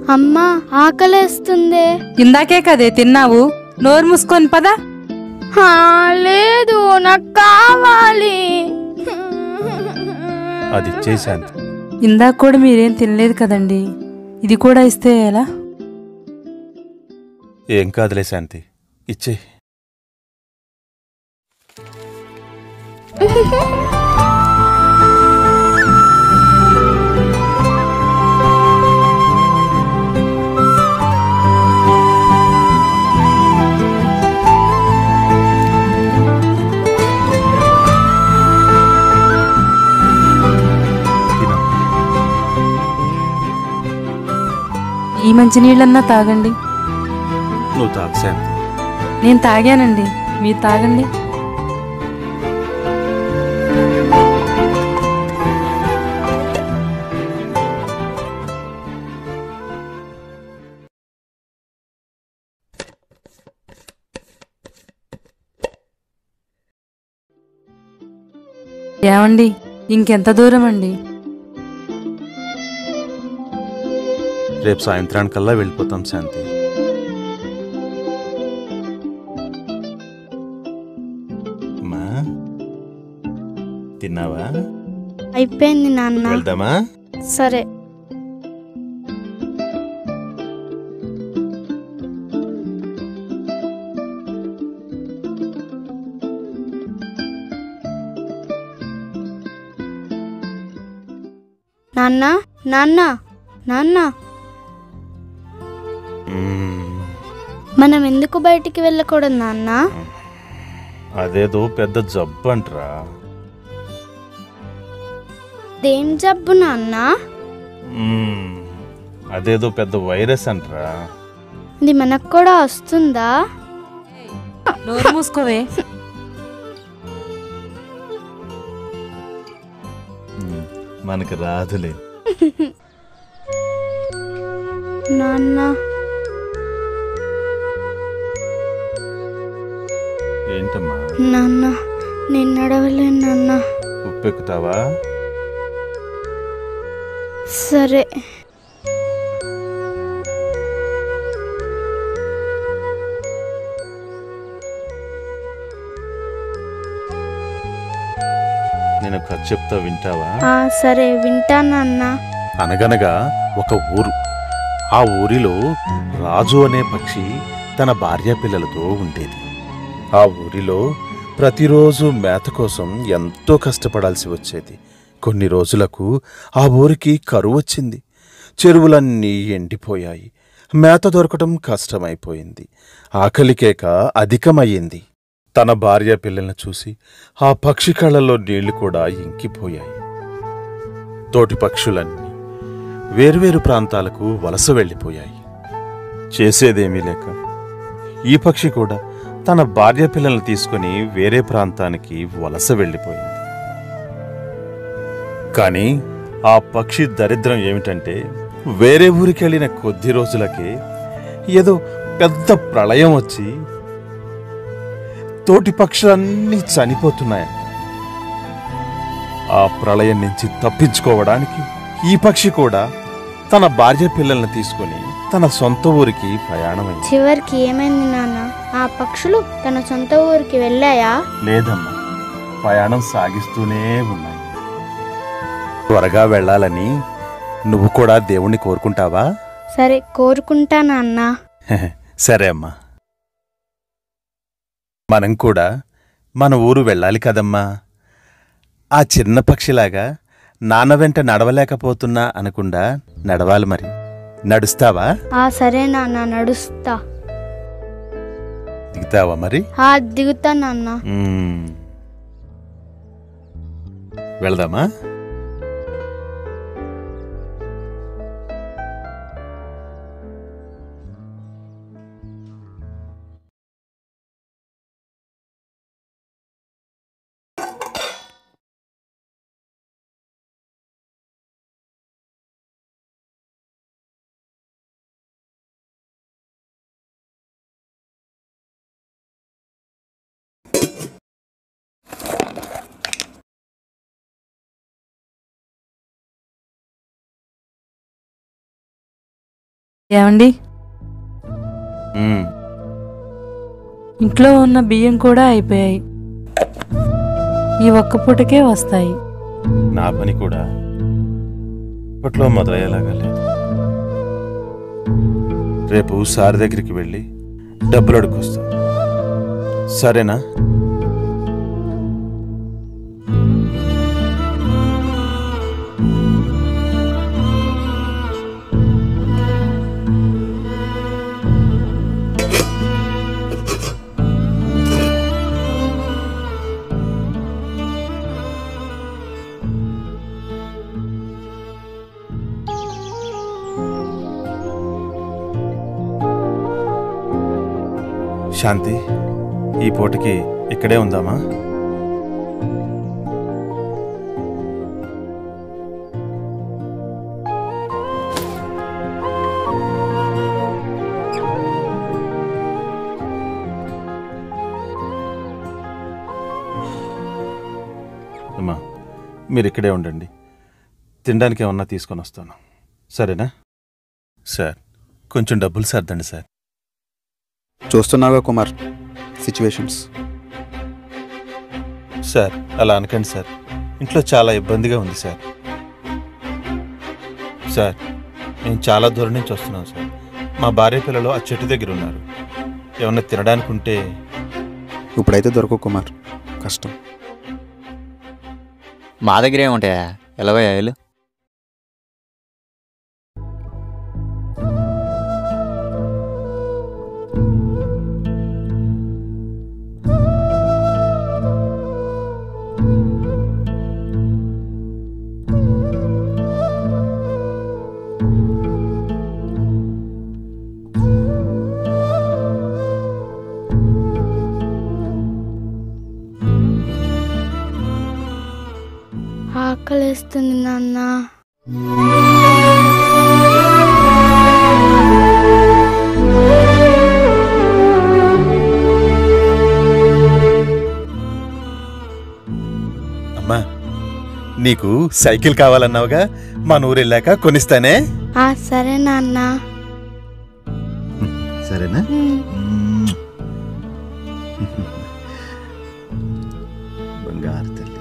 అమ్మా ఆకలేస్తుంది ఇందాకే కదే తిన్నావు నోరు మూసుకొని పదా హా, లేదు నాకు కావాలి అది ఇచ్చే శాంతి ఇందాక కూడా మీరేం తినలేదు కదండి ఇది కూడా ఇస్తే ఎలా ఏం కాదులే శాంతి ఇచ్చే తిను. ఈ మంచినీళ్ళన్నా తాగండి నువ్వు తాగు శాంతి నేను తాగానండి మీరు తాగండి ఏమండి ఇంకెంత దూరం అండి రేపు సాయంత్రానికల్లా వెళ్ళిపోతాం శాంతి అమ్మా తిన్నావా అయిపోయింది నాన్న వెళ్దామా సరే నాన్న నాన్న నాన్న మ్మ్. మనం ఎందుకు బయటికి వెళ్ళకూడదు నాన్న అదేదో పెద్ద జబ్బు అంటరా దేం జబ్బు నాన్న మ్మ్. అదేదో పెద్ద వైరస్ అంటరా ఇది మనకు కూడా వస్తుందా నోరు మూసుకోవే మ్మ్. మనకి రాదులే నాన్న ఏంటమ్మా నాన్న నేను నడవలేను నాన్న ఉప్పెక్కుతావా సరే నేను ఒక కథ చెప్తా వింటావా ఆ సరే వింటా నాన్న అనగనగా ఒక ఊరు ఆ ఊరిలో రాజు అనే పక్షి తన భార్య పిల్లలతో ఉండేది ఆ ఊరిలో ప్రతిరోజు మేత కోసం ఎంతో కష్టపడాల్సి వచ్చేది కొన్ని రోజులకు ఆ ఊరికి కరువు వచ్చింది చెరువులన్నీ ఎండిపోయాయి మేత దొరకటం కష్టమైపోయింది ఆకలికేక అధికమయ్యింది తన భార్య పిల్లల్ని చూసి ఆ పక్షి కళ్ళలో నీళ్లు కూడా ఇంకిపోయాయి తోటి పక్షులన్నీ వేర్వేరు ప్రాంతాలకు వలస వెళ్ళిపోయాయి చేసేదేమీ లేక ఈ పక్షి కూడా తన భార్య పిల్లల్ని తీసుకుని వేరే ప్రాంతానికి వలస వెళ్ళిపోయింది కానీ ఆ పక్షి దరిద్రం ఏమిటంటే వేరే ఊరికి వెళ్ళిన కొద్ది రోజులకే ఏదో పెద్ద ప్రళయం వచ్చి తోటి పక్షులన్నీ చనిపోతున్నాయంట ఆ ప్రళయం నుంచి తప్పించుకోవడానికి ఈ పక్షి కూడా తన భార్య పిల్లల్ని తీసుకుని తన సొంత ఊరికి ప్రయాణమైంది చివరికి ఏమైంది నాన్న ఆ పక్షులు తన సొంత ఊరికి వెళ్ళాయా లేదమ్మా ప్రయాణం సాగిస్తూనే ఉన్నాయి త్వరగా వెళ్ళాలని నువ్వు కూడా దేవుణ్ణి కోరుకుంటావా సరే కోరుకుంటా నాన్న సరే అమ్మా మనం కూడా మన ఊరు వెళ్ళాలి కదమ్మా ఆ చిన్న పక్షిలాగా నాన్న వెంట నడవలేకపోతున్నా అనకుండా నడవాలి మరి నడుస్తావా ఆ సరే నాన్న నడుస్తా దిగుతావా మరి ఆ దిగుతా నాన్న మ్మ్. వెళదామా ఏమండి ఉమ్, ఇంట్లో ఉన్న బియ్యం కూడా అయిపోయాయి ఈ ఒక్క పూటకే వస్తాయి నా పని కూడా ఇప్పట్లో మొదలయ్యేలాగా లేదు రేపు సార్ దగ్గరికి వెళ్ళి డబ్బులు అడుక్కొస్తా సరేనా శాంతి ఈ పూటకి ఇక్కడే ఉందామా అమ్మా మీరు ఇక్కడే ఉండండి తినడానికి ఏమన్నా తీసుకొని వస్తాను సరేనా సార్ కొంచెం డబ్బులు సర్దండి సార్ చూస్తున్నావుగా కుమార్ సిచ్యువేషన్స్ సార్ అలా అనకండి సార్ ఇంట్లో చాలా ఇబ్బందిగా ఉంది సార్ సార్ నేను చాలా దూరం నుంచి వస్తున్నాను సార్ మా భార్య పిల్లలు ఆ చెట్టు దగ్గర ఉన్నారు ఏమన్నా తినడానికి ఉంటే ఇప్పుడైతే దొరకవు కుమార్ కష్టం మా దగ్గర ఏముంటాయా ఎలవై ఏళ్ళు ఆకలిస్తుంది నాన్న అమ్మా నీకు సైకిల్ కావాలన్నావుగా మా ఊరు వెళ్ళాక కొనిస్తానే ఆ సరే నాన్న సరేనా ఉమ్. బంగారు తల్లి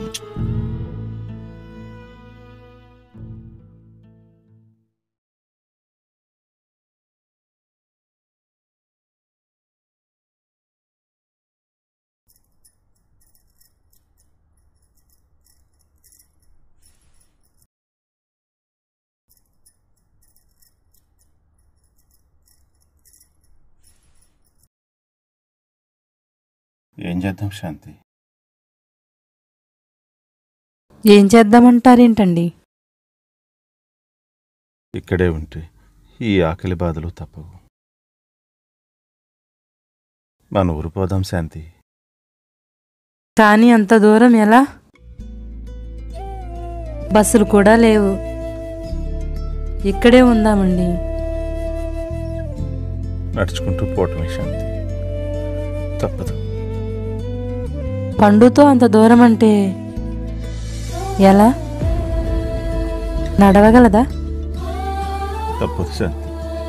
ఏం చేద్దాం శాంతి ఏం చేద్దామంటారేంటండి ఇక్కడే ఉంటే ఈ ఆకలి బాధలు తప్పవు మన ఊరు పోదాం శాంతి కానీ అంత దూరం ఎలా బస్సులు కూడా లేవు ఇక్కడే ఉందామండి నడుచుకుంటూ పోవటమే శాంతి తప్పదు పండుతో అంత దూరం అంటే ఎలా నడవగలదా తప్పదు శాంతి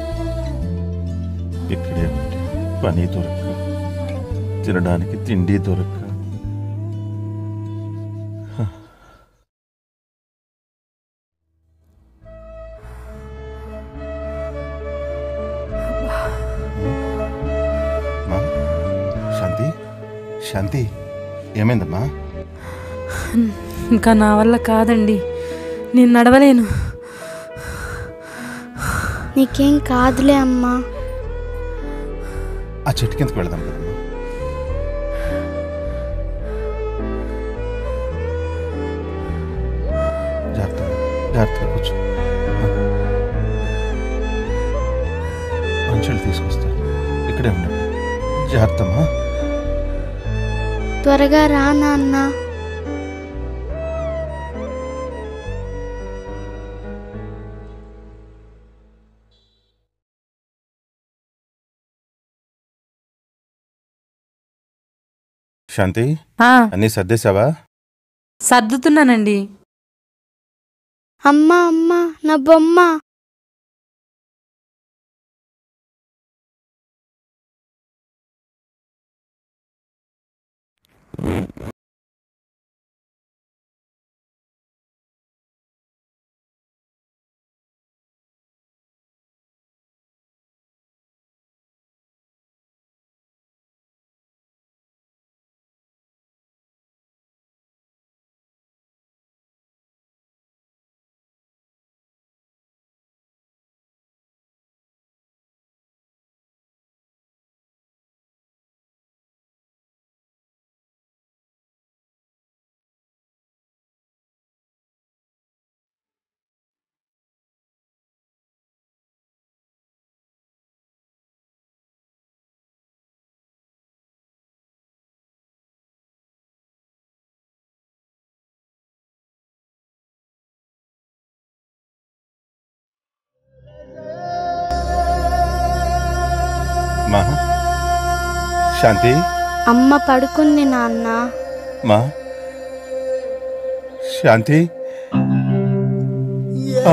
ఇక్కడే ఉంటే పని దొరక్క తినడానికి తిండి దొరక్క హ. అమ్మా, శాంతి శాంతి ఏమైందమ్మా ఇంకా నా వల్ల కాదండి నేను నడవలేను నీకేం కాదులే అమ్మా ఆ చెట్టు కిందకి వెళదాం కదమ్మా జాగ్రత్త జాగ్రత్తగా కూర్చో మనుషులు తీసుకొస్తారు ఇక్కడే ఉండండి జాగ్రత్తమ్మా త్వరగా రా నాన్న శాంతి ఆ, అన్నీ సర్దేశావా సర్దుతున్నానండి అమ్మా అమ్మా నా బొమ్మ మా శాంతి అమ్మ పడుకుంది నాన్న మా శాంతి ఆ.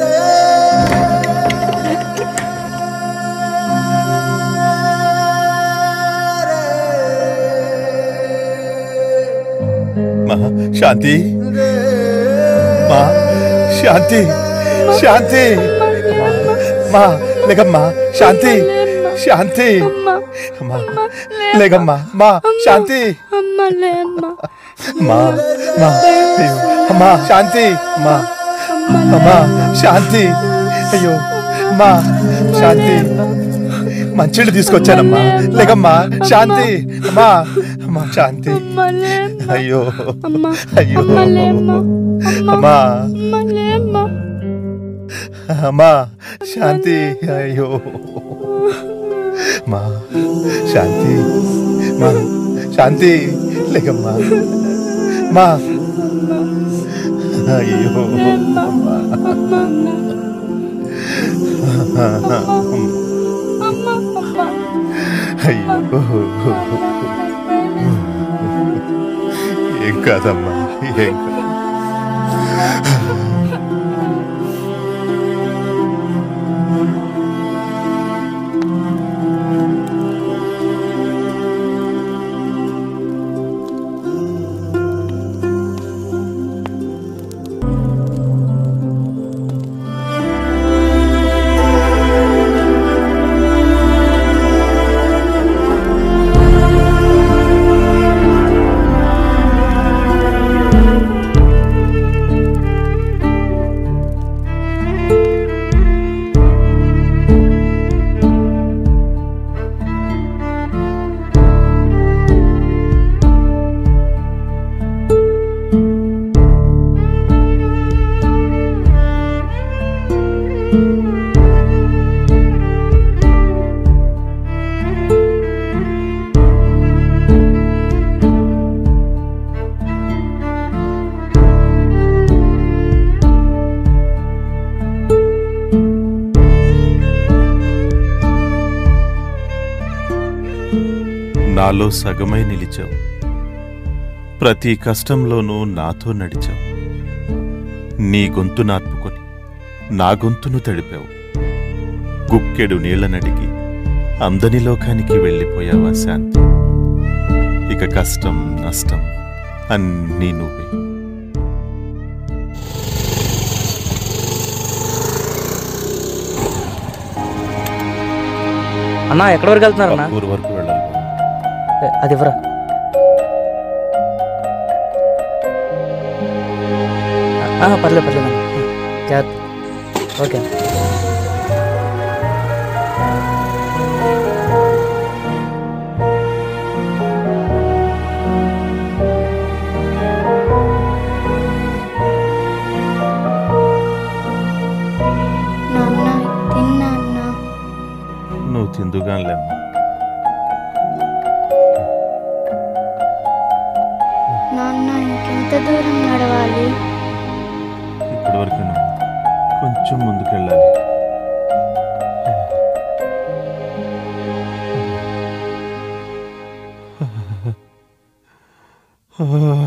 మా శాంతి మా శాంతి శాంతి మా లేకమ్మా శాంతి శాంతి అమ్మా లేకమ్మా మా శాంతి అమ్మ లేమ్మ మా మా అయ్యో అమ్మా శాంతి మా అమ్మా శాంతి అయ్యో మా శాంతి మంచిళ్ళు తీసుకొచ్చానమ్మా లేకమ్మా శాంతి అమ్మా అమ్మా శాంతి అమ్మ లేమ్మ అయ్యో అమ్మ అయ్యో అమ్మ లేమ్మ అమ్మా అమ్మ లేమ్మ అమ్మా శాంతి అయ్యో మా శాంతి మా శాంతి లేకమ్మా మా అయ్యో అమ్మా. అయ్యో ఏం కాదమ్మా ఏం కాదు నాలో సగమై నిలిచావు ప్రతి కష్టంలోనూ నాతో నడిచావు నీ గొంతు నార్పుకొని నా గొంతును తడిపావు గుక్కెడు నీళ్లనడిగి అందని లోకానికి వెళ్ళిపోయావా శాంతి ఇక కష్టం నష్టం అన్నీ నువ్వే అన్నా ఎక్కడి వరకు వెళ్తున్నారన్నా ఊరు వరకు వెళ్ళాలి ఏ, అది ఇవ్వరా ఆ, పర్లేదు పర్లేదు అన్న. జాగ్రత్త ఓకే అన్న. నాన్న తిన్నా అన్న నువ్వు తిందుగానిలేమ్మా నాన్న ఇంకెంత దూరం నడవాలి ఇప్పటి వరకు కొంచెం ముందుకెళ్ళాలి ఆ